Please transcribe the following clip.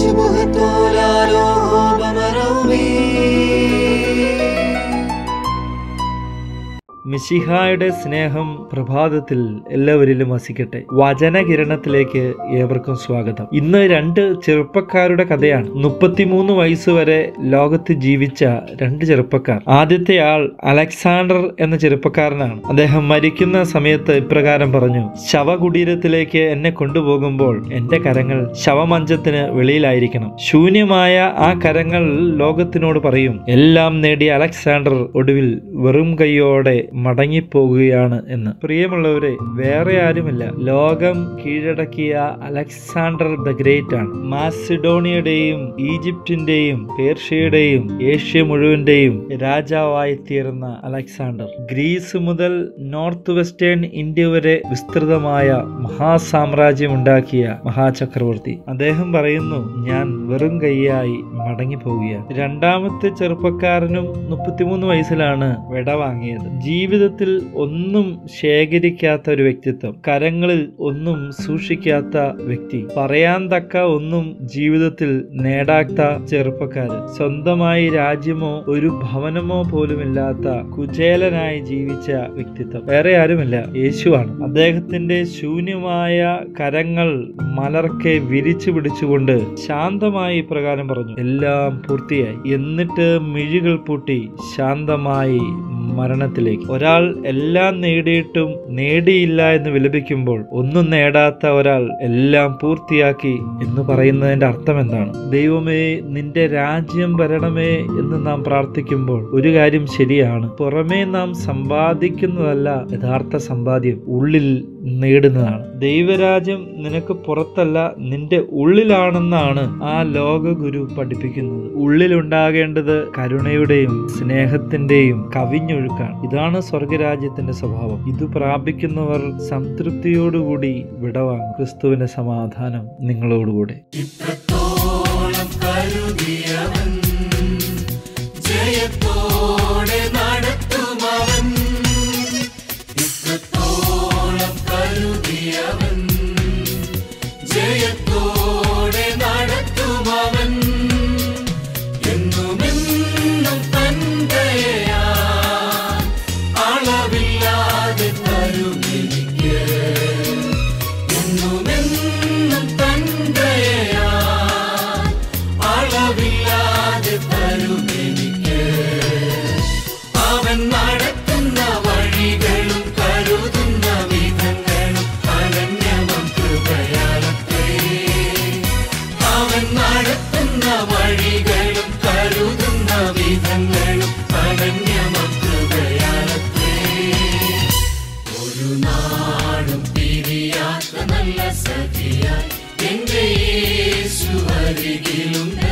شبهة لا لوب مرومي മിശിഹായുടെ സ്നേഹം പ്രഭാതത്തിൽ എല്ലാവരിലും വസിക്കട്ടെ വചനകിരണത്തിലേക്ക് ഏവർക്കും സ്വാഗതം ഇന്ന് രണ്ട് ചെറുപ്പക്കാരുടെ കഥയാണ് മുപ്പത്തിമൂന്ന് വയസ്സ് വരെ ലോകത്ത് ജീവിച്ച രണ്ട് ചെറുപ്പക്കാർ ആദ്യത്തെ ആൾ അലക്സാണ്ടർ എന്ന ചെറുപ്പക്കാരനാണ് അദ്ദേഹം മരിക്കുന്ന സമയത്ത് ഇപ്രകാരം പറഞ്ഞു ശവകുടീരത്തിലേക്ക് എന്നെ കൊണ്ടുപോകുമ്പോൾ എന്റെ കരങ്ങൾ ശവമഞ്ചത്തിന് വെളിയിലായിരിക്കണം ശൂന്യമായ ആ കരങ്ങൾ ലോകത്തിനോട് പറയും എല്ലാം നേടിയ അലക്സാണ്ടർ ഒടുവിൽ വെറും കൈയോടെ മടങ്ങിപ്പോകുകയാണ് എന്ന് പ്രിയമുള്ളവരെ വേറെ ആരുമില്ല ലോകം കീഴടക്കിയ അലക്സാണ്ടർ ദ ഗ്രേറ്റ് ആണ് മാസിഡോണിയയുടെയും ഈജിപ്തിന്റെയും പേർഷ്യയുടെയും ഏഷ്യ മുഴുവന്റെയും രാജാവായി തീർന്ന അലക്സാണ്ടർ ഗ്രീസ് മുതൽ നോർത്ത് വെസ്റ്റേൺ ഇന്ത്യ വരെ വിസ്തൃതമായ മഹാസാമ്രാജ്യം ഉണ്ടാക്കിയ മഹാചക്രവർത്തി അദ്ദേഹം പറയുന്നു ഞാൻ വെറും കൈയായി മടങ്ങി പോവുകയാണ് രണ്ടാമത്തെ ചെറുപ്പക്കാരനും മുപ്പത്തിമൂന്ന് വയസ്സിലാണ് വിട വാങ്ങിയത് ജീവിതത്തിൽ ഒന്നും ശേഖരിക്കാത്ത ഒരു വ്യക്തിത്വം കരങ്ങളിൽ ഒന്നും സൂക്ഷിക്കാത്ത വ്യക്തി പറയാൻ തക്ക ഒന്നും ജീവിതത്തിൽ നേടാത്ത ചെറുപ്പക്കാരൻ സ്വന്തമായി രാജ്യമോ ഒരു ഭവനമോ പോലുമില്ലാത്ത കുചേലനായി ജീവിച്ച വ്യക്തിത്വം വേറെ ആരുമില്ല യേശുവാണ് അദ്ദേഹത്തിന്റെ ശൂന്യമായ കരങ്ങൾ മലർക്കെ വിരിച്ചു പിടിച്ചുകൊണ്ട് ശാന്തമായി ഇപ്രകാരം പറഞ്ഞു എല്ലാം പൂർത്തിയായി എന്നിട്ട് മിഴികൾ പൂട്ടി ശാന്തമായി മരണത്തിലേക്ക് ഒരാൾ എല്ലാം നേടിയിട്ടും നേടിയില്ല എന്ന് വിലപിക്കുമ്പോൾ ഒന്നും നേടാത്ത ഒരാൾ എല്ലാം പൂർത്തിയാക്കി എന്ന് പറയുന്നതിന്റെ അർത്ഥം എന്താണ് ദൈവമേ നിന്റെ രാജ്യം വരണമേ എന്ന് നാം പ്രാർത്ഥിക്കുമ്പോൾ ഒരു കാര്യം ശരിയാണ് പുറമേ നാം സമ്പാദിക്കുന്നതല്ല യഥാർത്ഥ സമ്പാദ്യം ഉള്ളിൽ നേടുന്നതാണ് ദൈവരാജ്യം നിനക്ക് പുറത്തല്ല നിന്റെ ഉള്ളിലാണെന്നാണ് ആ ലോകഗുരു പഠിപ്പിക്കുന്നത് ഉള്ളിലുണ്ടാകേണ്ടത് കരുണയുടെയും സ്നേഹത്തിന്റെയും കവിഞ്ഞൊഴുക്കാണ് ഇതാണ് സ്വർഗരാജ്യത്തിന്റെ സ്വഭാവം ഇത് പ്രാപിക്കുന്നവർ സംതൃപ്തിയോടുകൂടി വിടവാങ്ങും ക്രിസ്തുവിന്റെ സമാധാനം നിങ്ങളോടുകൂടെ ഇത്രത്തോളം കരുതിയവൻ ജയത്തോടെ നടത്തുമവൻ ഇത്രത്തോളം കരുതിയവൻ ജയത്തോടെ നടത്തുമവൻ എന്നുമെന്നും തന്തയാ അളവില്ലാതെ തരുമെനിക്ക് എന്നുമെന്നും തന്തയാ അളവില്ലാതെ തരുമെനിക്ക് അവൻ നടത്തുന്ന വഴികളും കരുതുന്ന വിധങ്ങളും അനന്യമം കൃപയാലത്തേ അവൻ നടത്തുന്ന വഴികളും കരുതുന്ന വിധങ്ങളും അനന്യമം കൃപയാലത്തേ ഒരു നാടും പിരിയാത്ത നല്ല സഖിയായി എന്റെ യേശു അരികിലുണ്ട്